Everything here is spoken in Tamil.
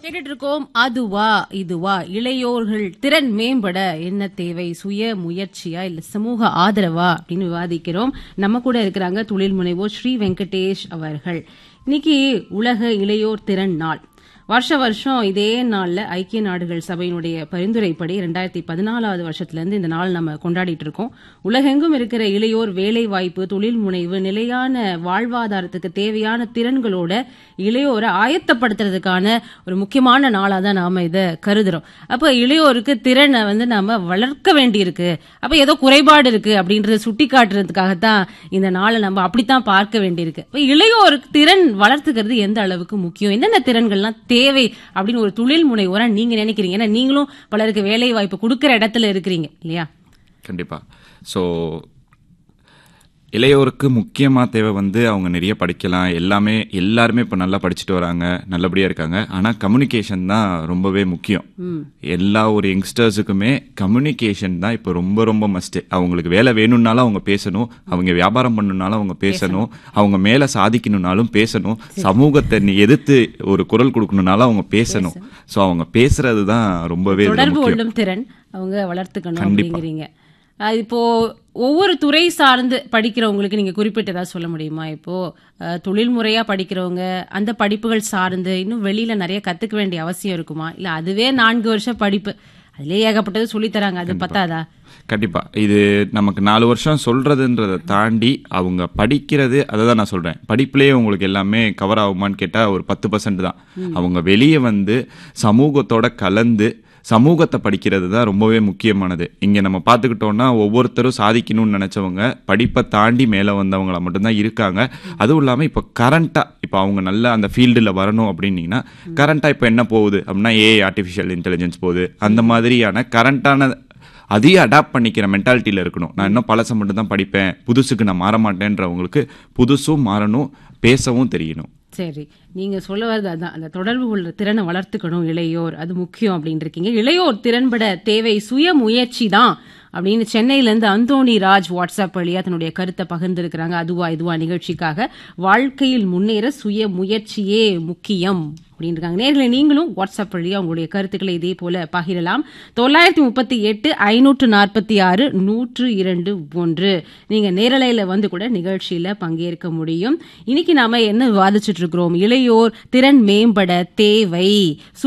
கேட்டுட்டு இருக்கோம் அதுவா இதுவா இளையோர்கள் திறன் மேம்பட என்ன தேவை சுய முயற்சியா இல்ல சமூக ஆதரவா அப்படின்னு விவாதிக்கிறோம் நம்ம கூட இருக்கிறாங்க தொழில் முனைவோர் ஸ்ரீ வெங்கடேஷ் அவர்கள் இன்னைக்கு உலக இளையோர் திறன் நாள் வருஷ வருஷம் இதே நாள்ல ஐக்கிய நாடுகள் சபையினுடைய பரிந்துரைப்படி ரெண்டாயிரத்தி பதினாலாவது வருஷத்துல இருந்து இந்த நாள் நம்ம கொண்டாடிட்டு இருக்கோம் உலகெங்கும் இருக்கிற இளையோர் வேலை வாய்ப்பு தொழில் முனைவு நிலையான வாழ்வாதாரத்துக்கு தேவையான திறன்களோட இளையோரை ஆயத்தப்படுத்துறதுக்கான ஒரு முக்கியமான நாளா தான் நாம இதை கருதுறோம் அப்ப இளையோருக்கு திறனை வந்து நாம வளர்க்க வேண்டியிருக்கு அப்ப ஏதோ குறைபாடு இருக்கு அப்படின்றத சுட்டி காட்டுறதுக்காகத்தான் இந்த நாளை நம்ம அப்படித்தான் பார்க்க வேண்டியிருக்கு அப்ப இளையோருக்கு திறன் வளர்த்துக்கிறது எந்த அளவுக்கு முக்கியம் என்னென்ன திறன்கள்லாம் தேவை அப்படின்னு ஒரு தொழில் முனைவோரா நீங்க நினைக்கிறீங்க ஏன்னா நீங்களும் பலருக்கு வேலை வாய்ப்பு கொடுக்கிற இடத்துல இருக்கிறீங்க இல்லையா கண்டிப்பா ஸோ இளையோருக்கு முக்கியமாக தேவை வந்து அவங்க நிறைய படிக்கலாம் எல்லாமே எல்லாருமே இப்போ நல்லா படிச்சுட்டு வராங்க நல்லபடியாக இருக்காங்க ஆனால் கம்யூனிகேஷன் தான் ரொம்பவே முக்கியம் எல்லா ஒரு யங்ஸ்டர்ஸுக்குமே கம்யூனிகேஷன் தான் இப்போ ரொம்ப ரொம்ப மஸ்ட்டு அவங்களுக்கு வேலை வேணும்னாலும் அவங்க பேசணும் அவங்க வியாபாரம் பண்ணணும்னாலும் அவங்க பேசணும் அவங்க மேலே சாதிக்கணும்னாலும் பேசணும் சமூகத்தை நீ எதிர்த்து ஒரு குரல் கொடுக்கணும்னாலும் அவங்க பேசணும் ஸோ அவங்க பேசுறது தான் ரொம்பவே இதுல தொடர்பு முக்கியம் கொள்ளும் திறன் அவங்க வளர்த்துக்கணும் அப்படிங்கிறீங்க அது இப்போ ஒவ்வொரு துறை சார்ந்து படிக்கிறவங்களுக்கு நீங்க குறிப்பிட்டு ஏதாவது சொல்ல முடியுமா இப்போ அஹ், தொழில் முறையா படிக்கிறவங்க அந்த படிப்புகள் சார்ந்து இன்னும் வெளியில நிறைய கத்துக்க வேண்டிய அவசியம் இருக்குமா இல்ல அதுவே நான்கு வருஷம் படிப்பு அதுலயே ஏகப்பட்டது சொல்லித் தராங்க அது பத்தாதா கண்டிப்பா இது நமக்கு நாலு வருஷம் சொல்றதுன்றதை தாண்டி அவங்க படிக்கிறது அதை தான் நான் சொல்றேன் படிப்புலயே உங்களுக்கு எல்லாமே கவர் ஆகுமான்னு கேட்டா ஒரு பத்து பர்சன்ட் தான் அவங்க வெளியே வந்து சமூகத்தோட கலந்து சமூகத்தை படிக்கிறது தான் ரொம்பவே முக்கியமானது இங்க நம்ம பார்த்துக்கிட்டோம்னா ஒவ்வொருத்தரும் சாதிக்கணும்னு நினைச்சவங்க படிப்பை தாண்டி மேலே வந்தவங்கள மட்டும்தான் இருக்காங்க அதுவும் இல்லாமல் இப்போ கரண்ட்டாக இப்போ அவங்க நல்ல அந்த ஃபீல்டில் வரணும் அப்படின்னீங்கன்னா கரண்ட்டாக இப்போ என்ன போகுது அப்படின்னா ஏஐ ஆர்டிஃபிஷியல் இன்டெலிஜென்ஸ் போகுது அந்த மாதிரியான கரண்ட்டான அதையும் அடாப்ட் பண்ணிக்கிற மென்டாலிட்டியில் இருக்கணும் நான் இன்னும் பழசை மட்டும் தான் படிப்பேன் புதுசுக்கு நான் மாற மாட்டேன்றவங்களுக்கு புதுசும் மாறணும் பேசவும் தெரியணும் சரி நீங்க சொல்ல வரது அதான் அந்த தொடர்பு கொள்ற திறனை வளர்த்துக்கணும் இளையோர் அது முக்கியம் அப்படின்னு இருக்கீங்க இளையோர் திறன்பட தேவை சுய முயற்சி தான் அப்படின்னு சென்னையில இருந்து அந்தோணி ராஜ் வாட்ஸ்அப் வழியா தன்னுடைய கருத்தை பகிர்ந்திருக்கிறாங்க அதுவா இதுவா நிகழ்ச்சிக்காக வாழ்க்கையில் முன்னேற சுய முயற்சியே முக்கியம் அப்படின்னு இருக்காங்க நேர்களை நீங்களும் வாட்ஸ்அப் வழியா உங்களுடைய கருத்துக்களை இதே போல பகிரலாம் தொள்ளாயிரத்தி முப்பத்தி எட்டு ஐநூற்று நாற்பத்தி ஆறு நூற்று இரண்டு ஒன்று நீங்க நேரலையில வந்து கூட நிகழ்ச்சியில பங்கேற்க முடியும் இன்னைக்கு நாம என்ன விவாதிச்சுட்டு இருக்கிறோம் இளையோர் திறன் மேம்பட தேவை